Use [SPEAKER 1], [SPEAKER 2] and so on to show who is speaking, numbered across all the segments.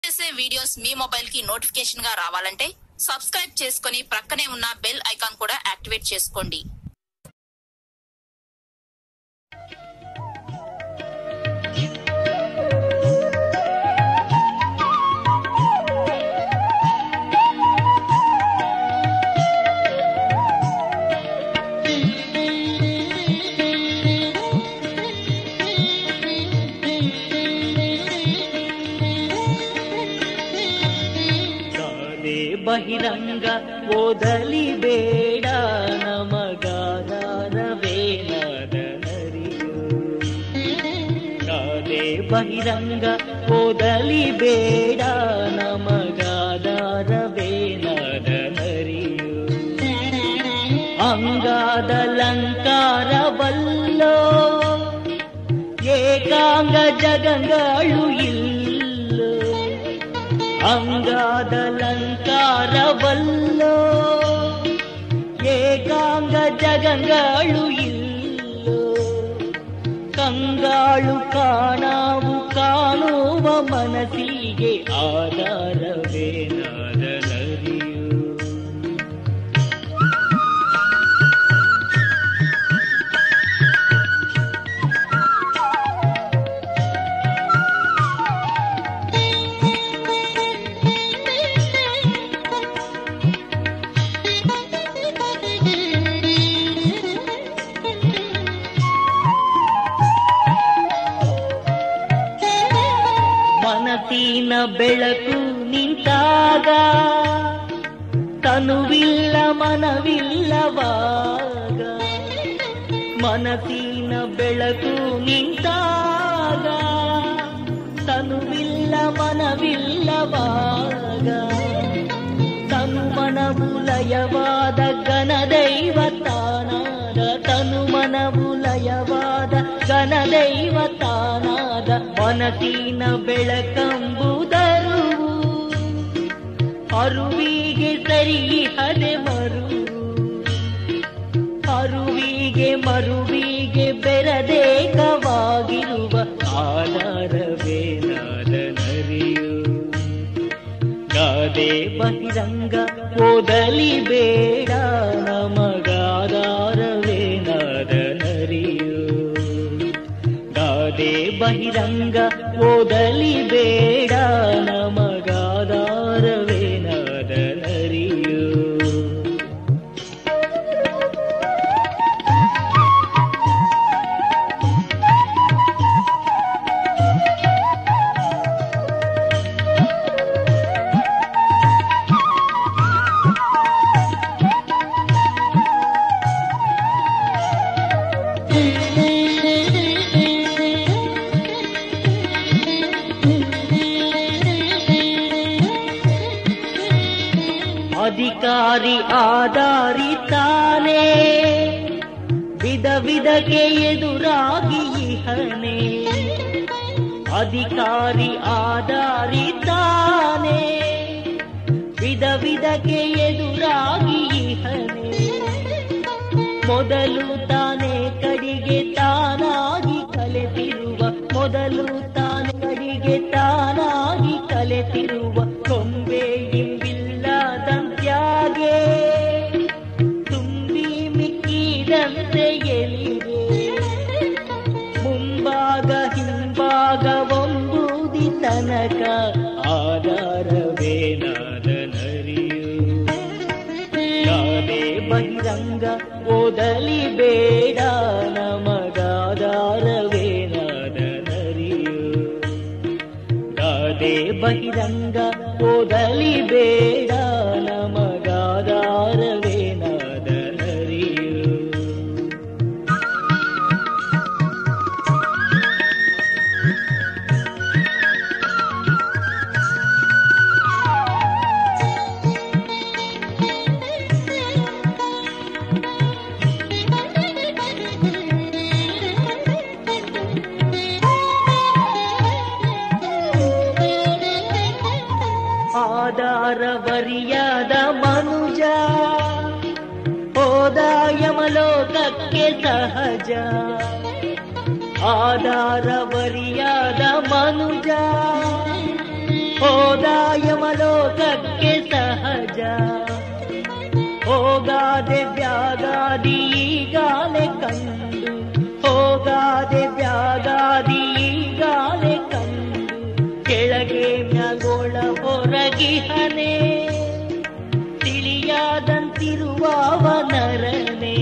[SPEAKER 1] చేసే వీడియోస్ మీ మొబైల్ కి నోటిఫికేషన్ గా రావాలంటే సబ్స్క్రైబ్ చేసుకుని ప్రక్కనే ఉన్న బెల్ ఐకాన్ కూడా యాక్టివేట్ చేసుకోండి
[SPEAKER 2] ಕಾಲೆ ಬಹಿರಂಗ ಓದಲಿ ಬೇಡ ನಮಗಾದಾರವೇನಾದ ನರಿಯು ಕಾಲೆ ಬಹಿರಂಗ ಓದಲಿ ಬೇಡ ನಮಗಾದಾರವೇನಾದ ನರಿಯು ಅಂಗಾದಲಂಕಾರವಲ್ಲೋ ಏಕಾಂಗ ಜಗಗಳು ಇಲ್ಲೋ ಅಂಗಾದಲಂಕಾರವಲ್ಲೋ ಏಕಾಂಗ ಜಗಗಳು ಇಲ್ಲೋ ಕಂಗಾಳು ಕಾಣಾವು ಕಾಣುವ ಮನಸ್ಸಿಗೆ ಆಧಾರವೇನಾದ ನರಿಯು ಮನಸ್ಸಿನ ಬೆಳಕು ನಿಂತಾಗ ತನುವಿಲ್ಲ ಮನವಿಲ್ಲವಾಗ ಮನಸ್ಸಿನ ಬೆಳಕು ನಿಂತಾಗ ತನುವಿಲ್ಲ ಮನವಿಲ್ಲವಾಗ ತನು ಮನವುಲಯವಾದ ಗಣದೈವ ತಾನಾದ ತನು ಮನವುಲಯವಾದ ಗಣದೈವ ತಾನಾದ ಮನಸ್ಸಿನ ಬೆಳಕಂಬುದರು ಅರುವಿಗೆ ಸರಿಹದೆ ಮರು ಅರುವಿಗೆ ಮರುವಿಗೆ ಬೆರದೇಕವಾಗಿರುವ ಆಧಾರವೇನಾದ ನರಿಯು ಗಾದೆ ಬಹಿರಂಗ ಓದಲಿ ಬೇಡ ನಮಗಾಧಾರವೇನಾದ ನರಿಯು ಗಾದೆ ಬಹಿರಂಗ ಓದಲಿ ಬೇಡ ನಮಗಾಧಾರವೇನಾದ ನರಿಯು ಅಧಿಕಾರಿ ಆಧಾರಿತಾನೆ ವಿಧ ವಿಧಕ್ಕೆ ಎದುರಾಗಿ ಇಹನೆ ಅಧಿಕಾರಿ ಆಧಾರಿತಾನೆ ವಿಧ ವಿಧಕ್ಕೆ ಎದುರಾಗಿ ಇಹನೆ ಮೊದಲು ತಾನೇ ಕಡಿಗೆ ತಾನಾಗಿ ಕಲೆತಿರುವ ಮೊದಲು ತಾನೇ ಕಡಿಗೆ ತಾನಾಗಿ ಕಲೆತಿರುವ ಕೊಂಬೆ ಇಂಬಿಲ್ಲದಂತ್ಯಾಗೆ ತುಂಬಿ ಮಿಕ್ಕಿದಂತೆ ಎಲಿದೆ ಮುಂಭಾಗ ಹಿಂಭಾಗ ಒಂಬುದಿ ತನಕ ಆಧಾರವೇನಾದ ನರಿಯು ಗಾದೆ ಬಹಿರಂಗ ಓದಲಿ ಬೇಡ ನಮಗಾಧಾರವೇನಾದ ನರಿಯು ಗಾದೆ ಬಹಿರಂಗ ಓದಲಿ ಬೇಡ ನಮಗಾಧಾರವೇನಾದ ನರಿಯು ಆಧಾರವರಿಯಾದ ಮನುಜ ಹೋದ ಯಮಲೋಕಕ್ಕೆ ಸಹಜ ಆಧಾರವರಿಯಾದ ಮನುಜ ಹೋದಾಯಮಲೋಕಕ್ಕೆ ಸಹಜ ಹೋಗಾದೆ ಬ್ಯಾಗಾದಿ ಈಗಾಲೆ ಕಂಡು ಹೋಗಾದೆ ಬ್ಯಾಗಾದಿ ಈಗಾಲೆ ಕಂಡು ಕೆಳಗೆ ಮ್ಯಾಗೋಳ ಹೊರಗಿಹನೆ ತಿಳಿಯಾದಂತಿರುವವ ನರನೆ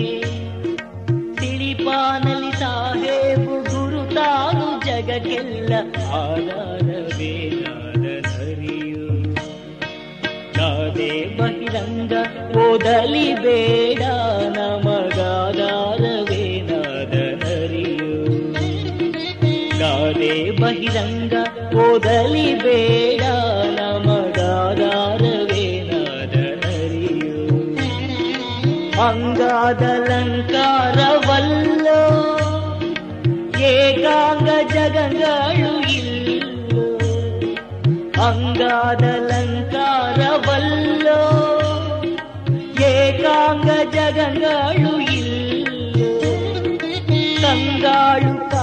[SPEAKER 2] ತಿಳಿಪಾನಲಿ ಸಾಹೇಬು ಗುರುತಾನು ಜಗಕ್ಕೆಲ್ಲ ಆಧಾರವೇ ನಾದನರಿಯು ಗಾದೆ ಬಹಿರಂಗ ಓದಲಿ ಬೇಡ ನಮಗಾಧಾರವೇ ನಾದನರಿಯು ಗಾದೆ ಬಹಿರಂಗ ಓದಲಿ ಬೇಡ ನಮಗಾಧಾರವೇ ನಾದನರಿಯು ಅಂಗಾದಲಂಕಾರವಲ್ಲೋ ಏಕಾಂಗ ಜಗಗಳು ಇಲ್ಲೋ ಅಂಗಾದಲಂಕಾರವಲ್ಲೋ ಏಕಾಂಗ ಜಗಗಳು ಇಲ್ಲೋ ಕಂಗಾಳು